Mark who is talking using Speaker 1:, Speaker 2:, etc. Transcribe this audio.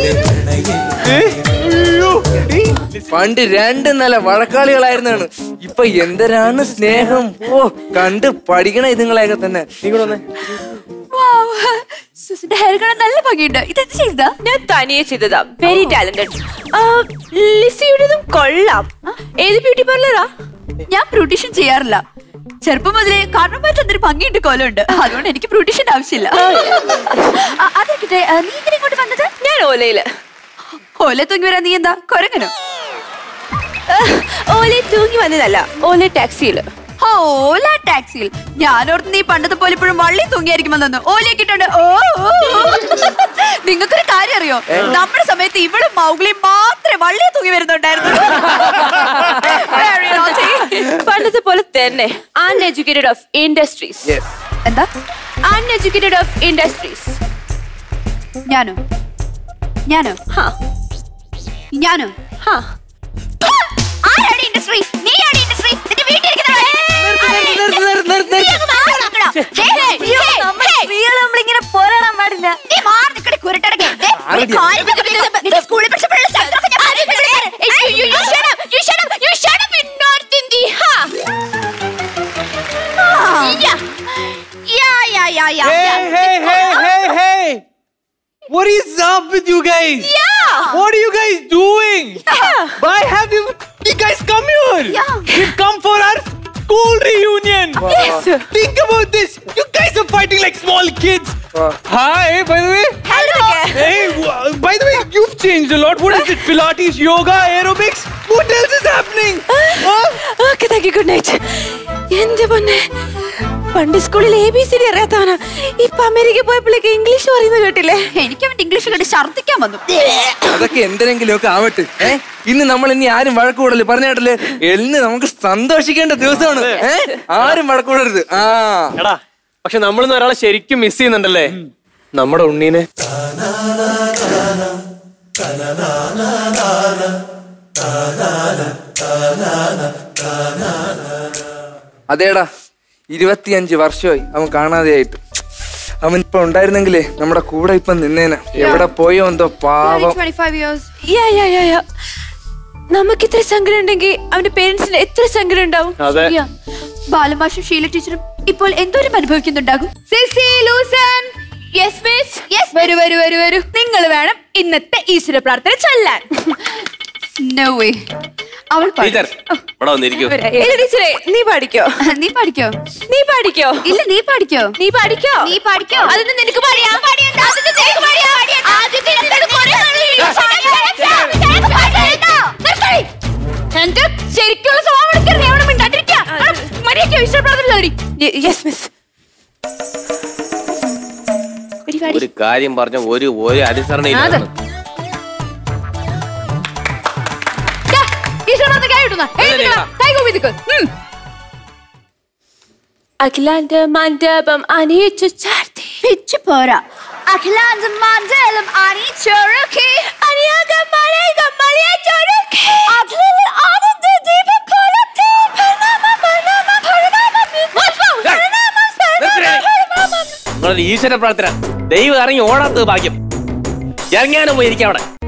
Speaker 1: പണ്ട് രണ്ട് നില വഴക്കാളികളായിരുന്നാണ് ഇപ്പൊ എന്തരാണ് സ്നേഹം ഓ കണ്ട് പഠിക്കണ ഇതുങ്ങളെയൊക്കെ തന്നെ നീ കൂടെ വന്നേ
Speaker 2: സുസിന്റെ ഹെയർ കാണാൻ നല്ല ഭംഗിയുണ്ട് ഇതെന്ത് ചെയ്തതാ
Speaker 3: ഞാൻ തനിയെ ചെയ്തതാ വെരി ടാലന്റഡ് ലിസിയുടേതും കൊള്ളാം ഏത് ബ്യൂട്ടി പാർലറാ
Speaker 2: ഞാൻ ബ്യൂട്ടീഷ്യൻ ചെയ്യാറില്ല ചെറുപ്പം മുതലേ കാരണമായിട്ട് എന്തൊരു ഭംഗിയുണ്ട് കോലമുണ്ട് അതുകൊണ്ട് എനിക്ക് ബ്യൂട്ടീഷ്യന്റെ ആവശ്യമില്ല ആ, അതെടുക്കട്ടെ ആ, നീ ഇങ്ങനെ ഇങ്ങോട്ട് വന്നത്
Speaker 3: ഞാൻ ഓലയില്
Speaker 2: ഓലെ തൂങ്ങി വരാൻ നീ എന്താ കൊരങ്ങനോ
Speaker 3: ഓലെ തൂങ്ങി വന്നതല്ല ഓലെ ടാക്സിയില്
Speaker 2: ഓ, ഓല ടാക്സിയിൽ ഞാനോർത്ത് നീ പണ്ടത്തെ പോലെ ഇപ്പോഴും വള്ളി തൂങ്ങിയായിരിക്കും വന്നു ഓലയൊക്കെ ഇട്ടുണ്ട് ഓ ഓ, ഓ. നിങ്ങൾക്കൊരു കാര്യം അറിയോ നമ്മുടെ സമയത്ത് ഇവിടെ മൗഗ്ലി മാത്രമേ വള്ളി തൂങ്ങി വരുന്നുണ്ടായിരുന്നു Very naughty.
Speaker 3: പണ്ടത്തെ പോലെ തന്നെ അൺഎഡ്യൂക്കേറ്റഡ് ഓഫ് ഇൻഡസ്ട്രീസ്
Speaker 1: യെസ്
Speaker 2: എന്താ
Speaker 3: അൺഎഡ്യൂക്കേറ്റഡ് ഓഫ് ഇൻഡസ്ട്രീസ്
Speaker 2: ഞാനോ ഞാനോ
Speaker 3: ഹാ
Speaker 2: ഞാനോ
Speaker 3: ഹാ
Speaker 2: ആരാണ് ഇൻഡസ്ട്രി നീയാണ് ഇൻഡസ്ട്രി നിന്റെ വീട്ടിലിരിക്കുന്നവൻ. ആരാണ് industry? നീ അങ്ങ് മാറി നിൽക്കടാ. ദേ, ദേ,
Speaker 4: നമ്മളിങ്ങനെ പോരാടാൻ പാടില്ല
Speaker 2: നീ മാറി നിൽക്കടി, കുരുട്ടടക്കെ. ദേ, ഒരു കാര്യം പറഞ്ഞിട്ട് നിന്റെ സ്കൂളിൽ പഠിച്ചപ്പോഴുള്ള ശബ്ദമൊക്കെ ഞാൻ മാറ്റിയിട്ടുണ്ട്.
Speaker 3: You, you, you shut up! You shut up! You shut up in North India! Ha!
Speaker 2: Yeah. Yeah, yeah, yeah, yeah,
Speaker 5: Hey,
Speaker 2: yeah.
Speaker 5: hey, hey, hey, hey! What is up with you guys?
Speaker 2: Yeah.
Speaker 5: What are you guys doing? Why have you, you guys come here?
Speaker 2: Yeah.
Speaker 5: We've come for our school reunion.
Speaker 3: Yes.
Speaker 5: Think about this. You guys are fighting like small kids.
Speaker 1: Wow.
Speaker 5: Hi, by the way.
Speaker 2: Hello.
Speaker 5: Hey, w- by the way, you've changed a lot. What is it? Pilates, yoga, aerobics? What else is happening? Huh?
Speaker 3: Okay thank you good night എന്റെ പൊന്നെ പണ്ട് സ്കൂളിൽ A B C D അറിയാത്തവനാ ഇപ്പൊ America പോയപ്പോഴേക്ക് English പറയുന്നത് കേട്ടില്ലേ
Speaker 2: എനിക്ക് അവന്റെ ഇംഗ്ലീഷ് കണ്ട് ഛർദ്ദിക്കാൻ വന്നു
Speaker 1: അതൊക്കെ എന്തെങ്കിലും ഒക്കെ ആവട്ടെ ഏ ഇന്ന് നമ്മൾ ഇനി ആരും വഴക്കൂടല് പറഞ്ഞേട്ടല്ലേ എന്ന് നമുക്ക് സന്തോഷിക്കേണ്ട ദിവസമാണ് ഏ ആരും വഴക്കൂടരുത് ആ
Speaker 6: എടാ പക്ഷെ നമ്മളിന്ന് ഒരാളെ ശരിക്കും മിസ് ചെയ്യുന്നുണ്ടല്ലേ നമ്മുടെ ഉണ്ണീനെ
Speaker 1: അതേടാ ഇരുപത്തിയഞ്ച് വർഷമായി അവൻ കാണാതെയായിട്ട് അവൻ ഇപ്പൊ ഉണ്ടായിരുന്നെങ്കിലേ നമ്മുടെ കൂടെ ഇപ്പൊ നിന്നേന എവിടെ പോയോ എന്തോ പാവം
Speaker 3: യാ യാ യാ യാ നമുക്ക് ഇത്ര സങ്കടം ഉണ്ടെങ്കിൽ അവന്റെ പേരൻസിന് എത്ര സങ്കടം ഉണ്ടാവും
Speaker 6: അതെ
Speaker 2: Yeah. ബാലമാഷും ഷീല ടീച്ചറും ഇപ്പോൾ എന്തോരം അനുഭവിക്കുന്നുണ്ടാകും സിസി ലൂസൻ യെസ് മിസ് യെസ് വരൂ വരൂ വരൂ വരൂ നിങ്ങൾ വേണം ഇന്നത്തെ ഈശ്വര പ്രാർത്ഥന ചൊല്ലാൻ നോ വേ അവൾ പാടും.
Speaker 6: ടീച്ചർ ഇവിടെ വന്നിരിക്കൂ
Speaker 3: ഏത് ടീച്ചറെ നീ പാടിക്കോ
Speaker 2: നീ പാടിക്കോ
Speaker 3: നീ പാടിക്കോ
Speaker 2: ഇല്ല നീ പാടിക്കോ
Speaker 3: നീ പാടിക്കോ
Speaker 2: നീ പാടിക്കോ അതൊന്നും നിനക്ക് പാടിയാ അതൊന്നും നിനക്ക് പാടിയാ ആദ്യത്തെ നിനക്ക് കുറേ നിർത്തടി. എന്റെ ശരിക്കുള്ള സ്വഭാവം എടുക്കരുത് എവിടെ മിണ്ടാണ്ടിരിക്കുക മര്യാദയ്ക്ക് ഈശ്വര പ്രാർത്ഥന ചൊല്ലടി
Speaker 3: യെസ് മിസ്
Speaker 6: ഒരു കാര്യം പറഞ്ഞ ഒരു ഒരു അനുസരണയില്ല
Speaker 2: അതെ. ദാ, ഈശ്വര പ്രാർത്ഥന കൈ ഇടുന്ന കൈ കൂപ്പി നിൽക്ക് ഉം.
Speaker 3: അഖിലാന്റെ മണ്ഡപം അണിയിച്ചു ചാർത്തി
Speaker 2: പിച്ചു പോരാ അഖിലാന്ത മണ്ഡലം അണിച്ചൊരുക്കി അണിയാകം മലയകം മലയച്ചൊരുക്കി അഖിലിൽ ആനന്ദ ദീപം കൊളുത്തി പ്രണാമം പ്രണാമം പ്രണാമം പ്രണാമം പ്രണാമം
Speaker 6: നിങ്ങളൊരു ഈശ്വര പ്രാർത്ഥന ദൈവം ഇറങ്ങി ഓടാത്തത് ഭാഗ്യം ഇറങ്ങിയാനും പോയിരിക്കാം അവിടെ